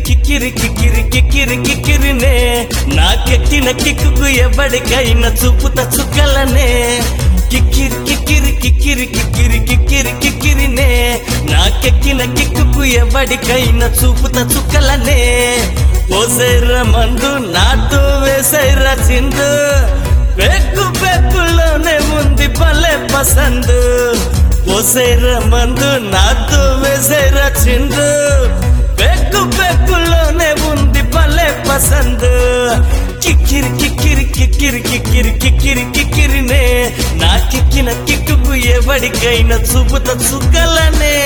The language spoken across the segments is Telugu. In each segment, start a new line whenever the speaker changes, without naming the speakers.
కిక్కిరి కిక్కిరి కిక్కిరి కిక్కిరినే నాకెక్కిన కిక్కుకు ఎవడికైనా చూపుత చుక్కలనే కిక్కిరి కిక్కిరి కిక్కిరి కిక్కిరి కిక్కిరి కిక్కిరినే నాకెక్కిన కిక్కుకు ఎవడికైనా చూపుత చుక్కలనే పోసేర మందు నాతో వేసేర చిందు పెక్కు పెక్కులోనే ఉంది పల్లె పసందు పోసేర మందు నాతో వేసేర చిందు పెక్కు పెక్కులోనే ఉంది పల్లె పసందు కిక్కిరి కిక్కిరి కిక్కిరి కిక్కిరి కిక్కిరి కిక్కిరినే నా కిక్కిన కిక్కుకు ఎవడికైనా చూపుత చుక్కలనే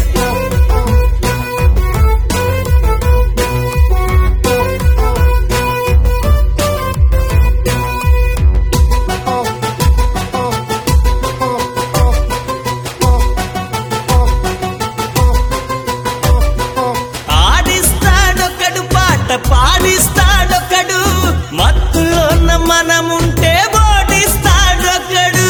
ఆడిస్తాడొకడు పాట పాడిస్తాడొకడు మత్తులోన మనముంటే ఓడిస్తాడొకడు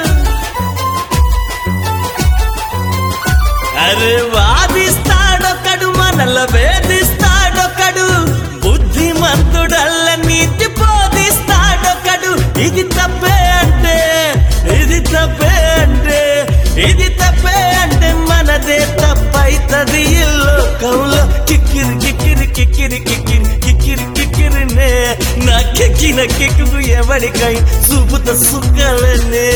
అరే వాదిస్తాడొకడు మనల వేధిస్తాడొకడు బుద్ధిమంతుడల్ల నీతి బోధిస్తాడొకడు ఇది తప్పే అంటే ఇది తప్పే అంటే ఇది తప్పే అంటే మనదే తప్పైతది ఈ లోకంలో కిక్కిరి కిక్కిరి కిక్కిరి కిక్కిరి కిక్కిరి కిక్కిరినే నా కెక్కిన కిక్కు ఎవడికై చూపుత సుక్కలనే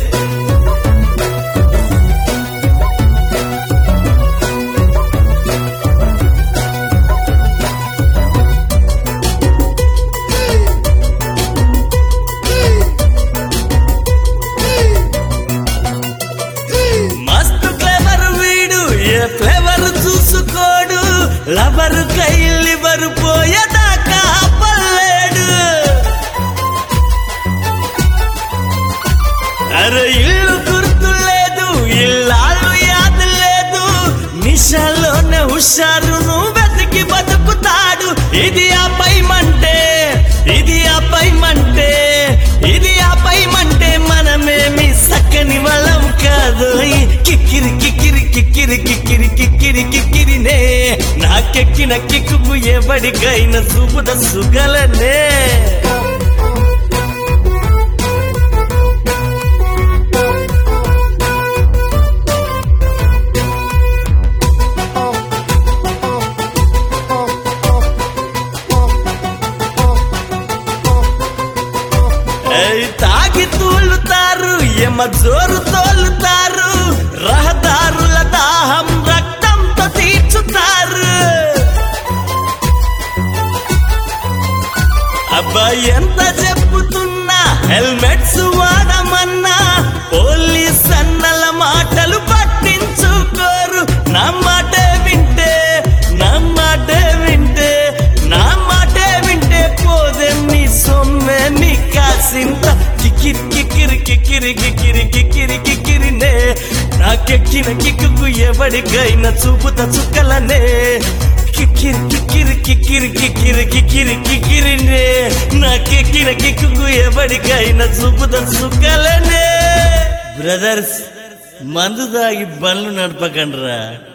మస్తు క్లెవర్ వీడు ఏ ఫ్లేవర్ చూసుకోడు లవర్ కై లివర్ పోయేదాకా పల్లేడు అరే ఇల్లు గుర్తు లేదు ఇల్లాలు యాదు లేదు నిషాలోనే హుషారును వెతికి బతుకుతాడు ఇది ఆ పైమంటే ఇది ఆ పైమంటే ఇది ఆ పైమంటే మనమేమి సక్కని వాళ్ళం కాదు కిక్కిరి కిక్కిరి కిక్కిరి కిక్కిరి కిక్కిరి కిక్కిరినే నాకెక్కిన కిక్కుకు ఎవడికైనా చూపుద సుగలనే ఏయ్, తాగి తూలుతారు ఎమ జోరు తోలుతారు రహదారుల దాహం రక్తంతో తీర్చుతారు అబ్బా ఎంత చెప్పుతున్నా హెల్మెట్స్ వాడమన్నా పోలీస్ అన్నల మాటలు పట్టించుకోరు నా మాటే వింటే నా మాటే వింటే నా మాటే వింటే పోదే మీ సొమ్మే మీ కాసింత కిక్కిరి కిక్కిరి కిక్కిరి కిక్కిరి కిక్కిరి కిక్కిరినే నాకెక్కిన కిక్కుకు ఎవడికైనా చూపుత చుక్కలనే కిక్కిరి కిక్కిరి కిక్కిరి కిక్కిరి కిక్కిరి కిక్కిరినే నాకెక్కిన కిక్కుకు ఎవడికైనా చూపుత చుక్కలనే బ్రదర్స్ మందు తాగి బండ్లు నడపకండ్రా